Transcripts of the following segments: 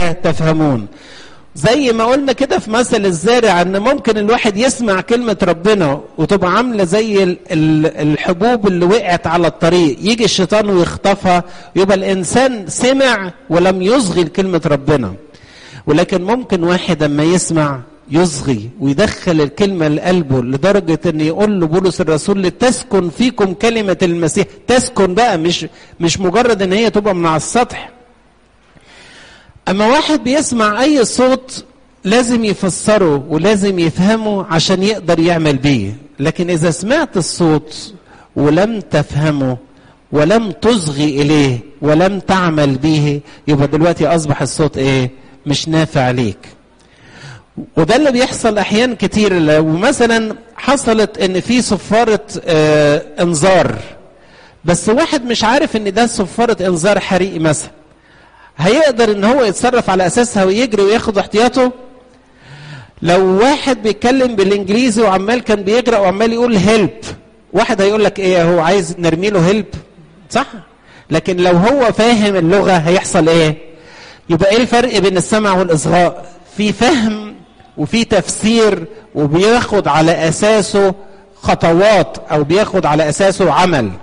تفهمون زي ما قلنا كده في مثل الزارع ان ممكن الواحد يسمع كلمة ربنا وتبقى عاملة زي ال- ال- الحبوب اللي وقعت على الطريق يجي الشيطان ويخطفها ويبقى الانسان سمع ولم يصغي لكلمة ربنا ولكن ممكن واحد اما يسمع يصغي ويدخل الكلمة لقلبه لدرجة ان يقول له بولس الرسول لتسكن فيكم كلمة المسيح تسكن بقى مش مش مجرد ان هي تبقى من على السطح اما واحد بيسمع اي صوت لازم يفسره ولازم يفهمه عشان يقدر يعمل بيه لكن اذا سمعت الصوت ولم تفهمه ولم تصغي اليه ولم تعمل به يبقى دلوقتي اصبح الصوت ايه مش نافع ليك وده اللي بيحصل احيان كتير لو مثلا حصلت ان في صفاره آه انذار بس واحد مش عارف ان ده صفاره انذار حريقي مثلا هيقدر ان هو يتصرف على اساسها ويجري وياخد احتياطه لو واحد بيتكلم بالانجليزي وعمال كان بيقرا وعمال يقول هيلب واحد هيقول لك ايه هو عايز نرمي له هيلب صح لكن لو هو فاهم اللغه هيحصل ايه يبقى ايه الفرق بين السمع والاصغاء في فهم وفي تفسير وبياخد على اساسه خطوات او بياخد على اساسه عمل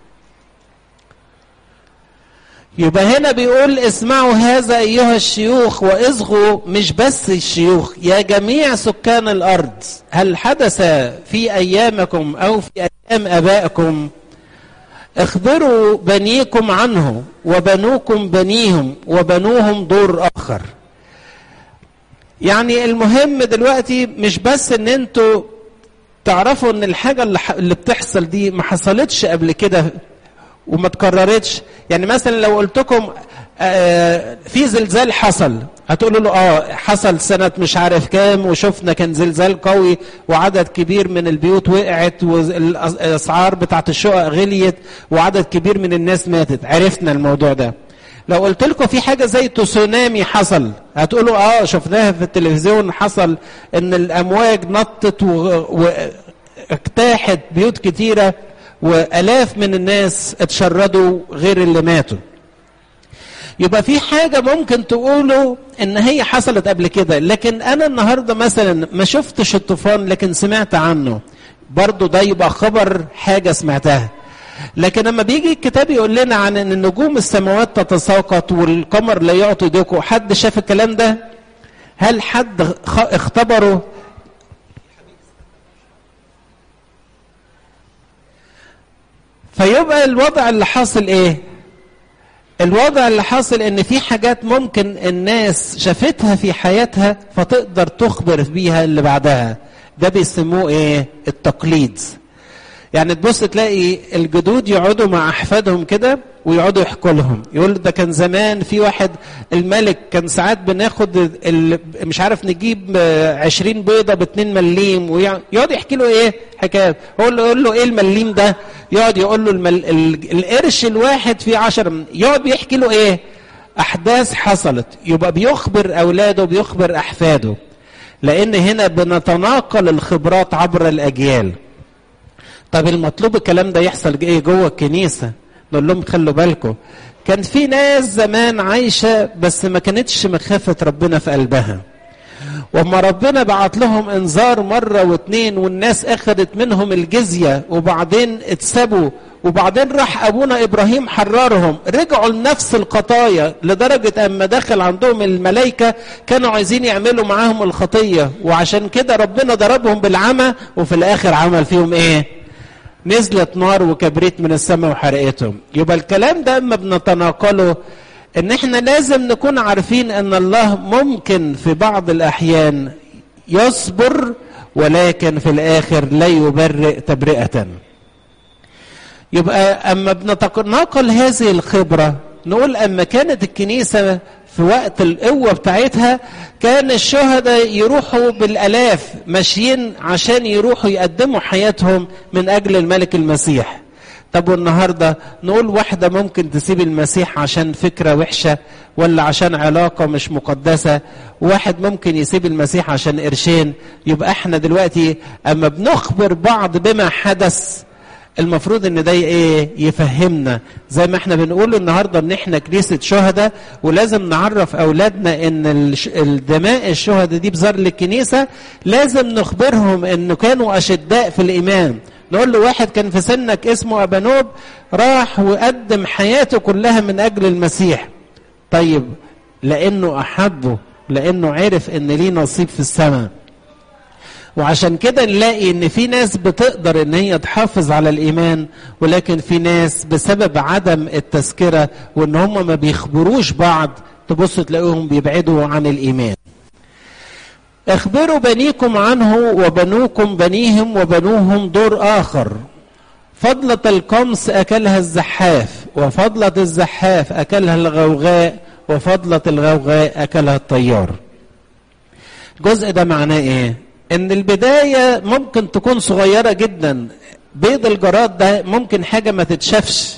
يبقى هنا بيقول اسمعوا هذا ايها الشيوخ واصغوا مش بس الشيوخ يا جميع سكان الارض هل حدث في ايامكم او في ايام ابائكم اخبروا بنيكم عنه وبنوكم بنيهم وبنوهم دور اخر يعني المهم دلوقتي مش بس ان انتوا تعرفوا ان الحاجه اللي, اللي بتحصل دي ما حصلتش قبل كده وما تكررتش يعني مثلا لو قلت لكم آه في زلزال حصل هتقولوا له اه حصل سنة مش عارف كام وشفنا كان زلزال قوي وعدد كبير من البيوت وقعت والاسعار بتاعت الشقق غليت وعدد كبير من الناس ماتت عرفنا الموضوع ده لو قلت لكم في حاجة زي تسونامي حصل هتقولوا اه شفناها في التلفزيون حصل ان الامواج نطت واجتاحت بيوت كتيرة والاف من الناس اتشردوا غير اللي ماتوا يبقى في حاجة ممكن تقولوا ان هي حصلت قبل كده لكن انا النهاردة مثلا ما شفتش الطوفان لكن سمعت عنه برضو ده يبقى خبر حاجة سمعتها لكن لما بيجي الكتاب يقول لنا عن ان نجوم السماوات تتساقط والقمر لا يعطي ضوءه حد شاف الكلام ده هل حد اختبره فيبقى الوضع اللي حاصل ايه الوضع اللي حاصل ان في حاجات ممكن الناس شافتها في حياتها فتقدر تخبر بيها اللي بعدها ده بيسموه ايه التقليد يعني تبص تلاقي الجدود يقعدوا مع احفادهم كده ويقعدوا يحكوا لهم يقول ده كان زمان في واحد الملك كان ساعات بناخد مش عارف نجيب عشرين بيضة باتنين مليم ويقعد يحكي له ايه حكايات هو يقول له ايه المليم ده يقعد يقول له المل... القرش الواحد فيه عشر يقعد بيحكي له ايه احداث حصلت يبقى بيخبر اولاده بيخبر احفاده لان هنا بنتناقل الخبرات عبر الاجيال طب المطلوب الكلام ده يحصل ايه جوه الكنيسه نقول لهم خلوا بالكم كان في ناس زمان عايشه بس ما كانتش مخافه ربنا في قلبها وما ربنا بعت لهم انذار مره واتنين والناس اخذت منهم الجزيه وبعدين اتسبوا وبعدين راح ابونا ابراهيم حررهم رجعوا لنفس الخطايا لدرجه اما دخل عندهم الملائكه كانوا عايزين يعملوا معاهم الخطيه وعشان كده ربنا ضربهم بالعمى وفي الاخر عمل فيهم ايه نزلت نار وكبريت من السماء وحرقتهم يبقى الكلام ده اما بنتناقله ان احنا لازم نكون عارفين ان الله ممكن في بعض الاحيان يصبر ولكن في الاخر لا يبرئ تبرئه يبقى اما بنتناقل هذه الخبره نقول اما كانت الكنيسه في وقت القوة بتاعتها كان الشهداء يروحوا بالألاف ماشيين عشان يروحوا يقدموا حياتهم من أجل الملك المسيح طب والنهاردة نقول واحدة ممكن تسيب المسيح عشان فكرة وحشة ولا عشان علاقة مش مقدسة واحد ممكن يسيب المسيح عشان قرشين يبقى احنا دلوقتي اما بنخبر بعض بما حدث المفروض ان ده ايه يفهمنا زي ما احنا بنقول النهارده ان احنا كنيسه شهداء ولازم نعرف اولادنا ان الدماء الشهداء دي بزار للكنيسه لازم نخبرهم انه كانوا اشداء في الايمان نقول له واحد كان في سنك اسمه ابانوب راح وقدم حياته كلها من اجل المسيح طيب لانه احبه لانه عرف ان ليه نصيب في السماء وعشان كده نلاقي ان في ناس بتقدر ان هي تحافظ على الايمان ولكن في ناس بسبب عدم التذكره وان هم ما بيخبروش بعض تبص تلاقيهم بيبعدوا عن الايمان اخبروا بنيكم عنه وبنوكم بنيهم وبنوهم دور اخر فضلة القمص اكلها الزحاف وفضلة الزحاف اكلها الغوغاء وفضلة الغوغاء اكلها الطيار الجزء ده معناه ايه ان البداية ممكن تكون صغيرة جدا بيض الجراد ده ممكن حاجة ما تتشافش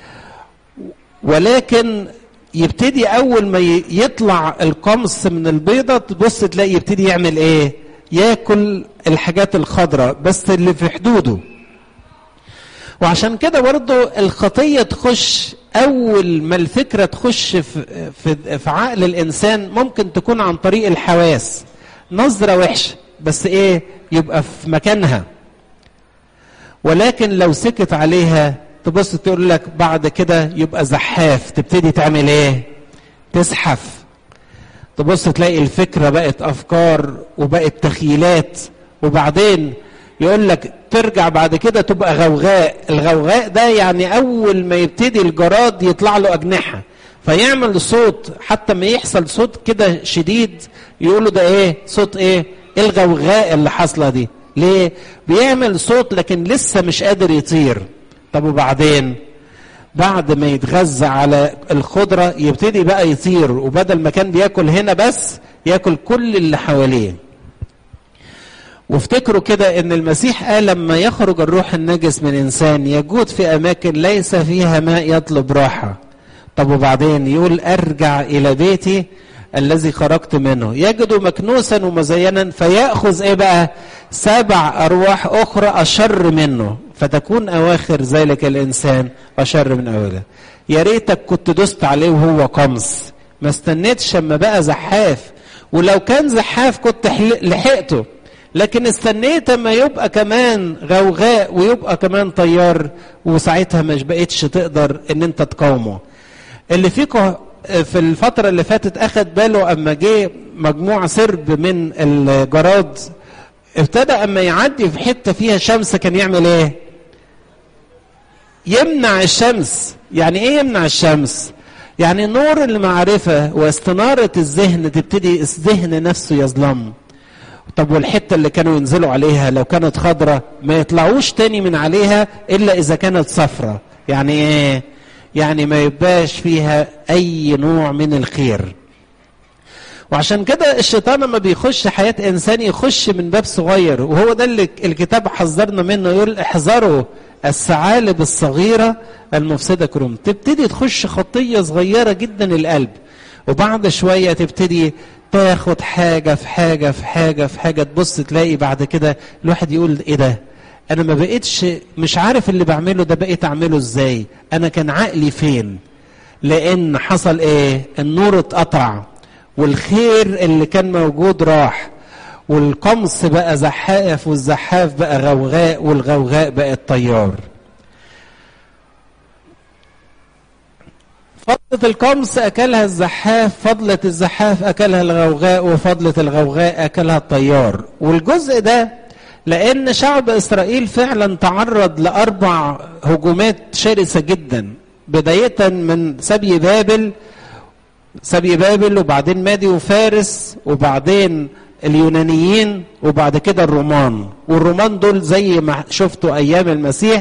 ولكن يبتدي اول ما يطلع القمص من البيضة تبص تلاقي يبتدي يعمل ايه ياكل الحاجات الخضراء بس اللي في حدوده وعشان كده برضو الخطية تخش اول ما الفكرة تخش في, في, في عقل الانسان ممكن تكون عن طريق الحواس نظرة وحشة بس ايه يبقى في مكانها ولكن لو سكت عليها تبص تقول لك بعد كده يبقى زحاف تبتدي تعمل ايه تزحف تبص تلاقي الفكرة بقت افكار وبقت تخيلات وبعدين يقول لك ترجع بعد كده تبقى غوغاء الغوغاء ده يعني اول ما يبتدي الجراد يطلع له اجنحه فيعمل صوت حتى ما يحصل صوت كده شديد يقولوا ده ايه صوت ايه الغوغاء اللي حاصله دي ليه بيعمل صوت لكن لسه مش قادر يطير طب وبعدين بعد ما يتغذى على الخضرة يبتدي بقى يطير وبدل ما كان بياكل هنا بس ياكل كل اللي حواليه وافتكروا كده ان المسيح قال لما يخرج الروح النجس من انسان يجود في اماكن ليس فيها ماء يطلب راحه طب وبعدين يقول ارجع الى بيتي الذي خرجت منه يجد مكنوسا ومزينا فياخذ ايه بقى سبع ارواح اخرى اشر منه فتكون اواخر ذلك الانسان اشر من اوله يا ريتك كنت دست عليه وهو قمص ما استنيتش اما بقى زحاف ولو كان زحاف كنت لحقته لكن استنيت اما يبقى كمان غوغاء ويبقى كمان طيار وساعتها مش بقتش تقدر ان انت تقاومه اللي فيكم في الفترة اللي فاتت أخد باله أما جه مجموعة سرب من الجراد ابتدى أما يعدي في حتة فيها شمس كان يعمل إيه؟ يمنع الشمس يعني إيه يمنع الشمس؟ يعني نور المعرفة واستنارة الذهن تبتدي الذهن نفسه يظلم طب والحتة اللي كانوا ينزلوا عليها لو كانت خضرة ما يطلعوش تاني من عليها إلا إذا كانت صفرة يعني إيه؟ يعني ما يبقاش فيها اي نوع من الخير وعشان كده الشيطان لما بيخش حياة إنسان يخش من باب صغير وهو ده اللي الكتاب حذرنا منه يقول احذروا الثعالب الصغيرة المفسدة كروم تبتدي تخش خطية صغيرة جدا القلب وبعد شوية تبتدي تاخد حاجة في حاجة في حاجة في حاجة تبص تلاقي بعد كده الواحد يقول ايه ده انا ما بقتش مش عارف اللي بعمله ده بقيت اعمله ازاي انا كان عقلي فين لان حصل ايه النور اتقطع والخير اللي كان موجود راح والقمص بقى زحاف والزحاف بقى غوغاء والغوغاء بقى الطيار فضلة القمص أكلها الزحاف فضلة الزحاف أكلها الغوغاء وفضلة الغوغاء أكلها الطيار والجزء ده لأن شعب إسرائيل فعلا تعرض لأربع هجومات شرسة جدا بداية من سبي بابل سبي بابل وبعدين مادي وفارس وبعدين اليونانيين وبعد كده الرومان والرومان دول زي ما شفتوا أيام المسيح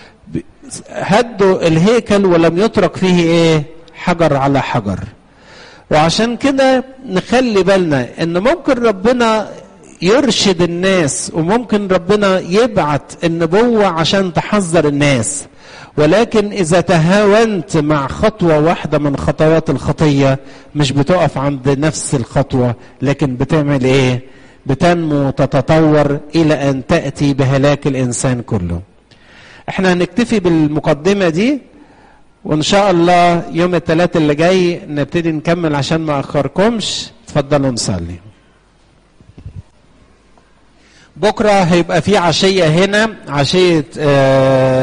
هدوا الهيكل ولم يترك فيه ايه حجر على حجر وعشان كده نخلي بالنا ان ممكن ربنا يرشد الناس وممكن ربنا يبعت النبوة عشان تحذر الناس ولكن إذا تهاونت مع خطوة واحدة من خطوات الخطية مش بتقف عند نفس الخطوة لكن بتعمل إيه؟ بتنمو تتطور إلى أن تأتي بهلاك الإنسان كله. احنا هنكتفي بالمقدمة دي وان شاء الله يوم الثلاث اللي جاي نبتدي نكمل عشان ما اخركمش اتفضلوا نصلي بكره هيبقى في عشيه هنا عشيه آه